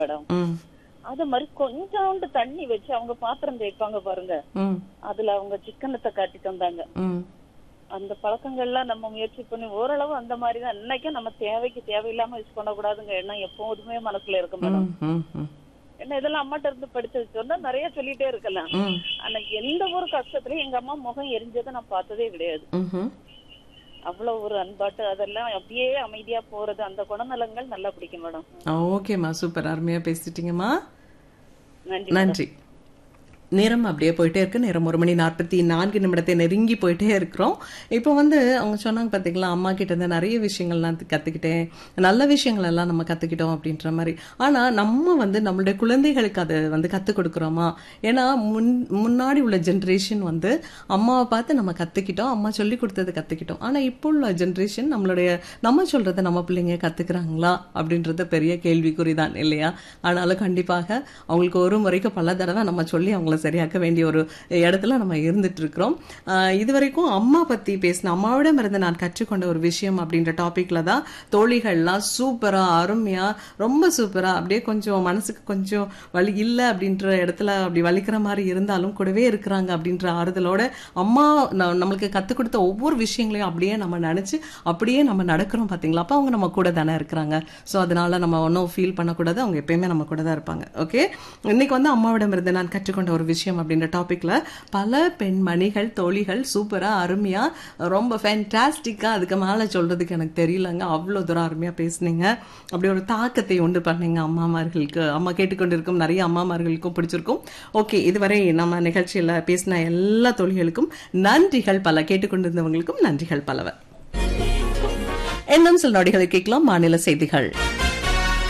Madam ம் அது மாதிரி கொஞ்சோண்டு தண்ணி வச்சு அவங்க பாத்திரம் தேய்ப்பாங்க பாருங்க ம் அதுல அவங்க சிக்கனத்தை காட்டிட்டு வந்தாங்க ம் அந்த பழக்கங்கள்லாம் நம்ம முயற்சி பண்ணி ஓரளவு அந்த மாதிரி தான் இன்னைக்கும் நம்ம தேவைக்கு தேவையில்லாம யூஸ் பண்ணக்கூடாதுங்க எண்ணம் எப்போதுமே மனசுல இருக்கு மேடம் ம் ம் ம் என்ன இதெல்லாம் அம்மாட்ட இருந்து படிச்சு சொன்னா நிறைய சொல்லிட்டே இருக்கலாம் ம் அன்னைக்கு எந்த ஒரு கஷ்டத்துலயும் எங்க அம்மா முகம் எரிஞ்சதை நான் பார்த்ததே கிடையாது ம்ஹும். அவ்வளவு ஒரு அன்பாட்டு அதெல்லாம் அப்படியே அமைதியா போறது அந்த குணநலங்கள் நல்லா பிடிக்கும் மேடம் ஆ, ஓகேம்மா சூப்பர் அருமையா பேசிட்டீங்கம்மா நன்றி நன்றி நேரம் அப்படியே போயிட்டே இருக்கு நேரம் ஒரு மணி நாற்பத்தி நான்கு நிமிடத்தை நெருங்கி போயிட்டே இருக்கிறோம் இப்போ வந்து அவங்க சொன்னாங்க பார்த்தீங்களா அம்மா கிட்ட இருந்து நிறைய விஷயங்கள் நான் கற்றுக்கிட்டேன் நல்ல விஷயங்கள் எல்லாம் நம்ம கற்றுக்கிட்டோம் அப்படின்ற மாதிரி ஆனால் நம்ம வந்து நம்மளுடைய குழந்தைகளுக்கு அதை வந்து கற்றுக் கொடுக்குறோமா ஏன்னா முன் முன்னாடி உள்ள ஜென்ரேஷன் வந்து அம்மாவை பார்த்து நம்ம கற்றுக்கிட்டோம் அம்மா சொல்லி கொடுத்தது கற்றுக்கிட்டோம் ஆனால் இப்போ உள்ள ஜென்ரேஷன் நம்மளுடைய நம்ம சொல்கிறத நம்ம பிள்ளைங்க கற்றுக்குறாங்களா அப்படின்றது பெரிய கேள்விக்குறி தான் இல்லையா ஆனாலும் கண்டிப்பாக அவங்களுக்கு ஒரு முறைக்கு பல தடவை நம்ம சொல்லி அவங்கள சரியாக்க வேண்டிய ஒரு இடத்துல நம்ம இருந்துட்டு இருக்கிறோம் ஆஹ் இது வரைக்கும் அம்மா பற்றி பேசின அம்மாவிடம் இருந்து நான் கற்றுக்கொண்ட ஒரு விஷயம் அப்படின்ற டாப்பிக்கில் தான் தோழிகள்லாம் சூப்பராக அருமையாக ரொம்ப சூப்பராக அப்படியே கொஞ்சம் மனசுக்கு கொஞ்சம் வலி இல்லை அப்படின்ற இடத்துல அப்படி வலிக்கிற மாதிரி இருந்தாலும் கூடவே இருக்கிறாங்க அப்படின்ற ஆறுதலோட அம்மா ந- நம்மளுக்கு கற்றுக் கொடுத்த ஒவ்வொரு விஷயங்களையும் அப்படியே நம்ம நினச்சி அப்படியே நம்ம நடக்கிறோம் பார்த்தீங்களா அப்போ அவங்க நம்ம கூட தானே இருக்கிறாங்க ஸோ அதனால நம்ம ஒன்றும் ஃபீல் பண்ணக்கூடாது அவங்க எப்பயுமே நம்ம கூட தான் இருப்பாங்க ஓகே இன்னைக்கு வந்து அம்மாவிடம் இருந்து நான் கற்றுக்கொண்ட ஒரு விஷயம் அப்படின்ற டாப்பிக்ல பல பெண்மணிகள் தோழிகள் சூப்பராக அருமையாக ரொம்ப ஃபேன்டாஸ்டிக்காக அதுக்கு மேலே சொல்றதுக்கு எனக்கு தெரியலங்க அவ்வளோ தூரம் அருமையாக பேசுனீங்க அப்படி ஒரு தாக்கத்தை உண்டு பண்ணீங்க அம்மாமார்களுக்கு அம்மா கேட்டுக்கொண்டிருக்கும் நிறைய அம்மாமார்களுக்கும் பிடிச்சிருக்கும் ஓகே இதுவரை நம்ம நிகழ்ச்சியில் பேசின எல்லா தோழிகளுக்கும் நன்றிகள் பல கேட்டுக்கொண்டிருந்தவங்களுக்கும் நன்றிகள் பலவர் இன்னும் சில நொடிகளை கேட்கலாம் மாநில செய்திகள்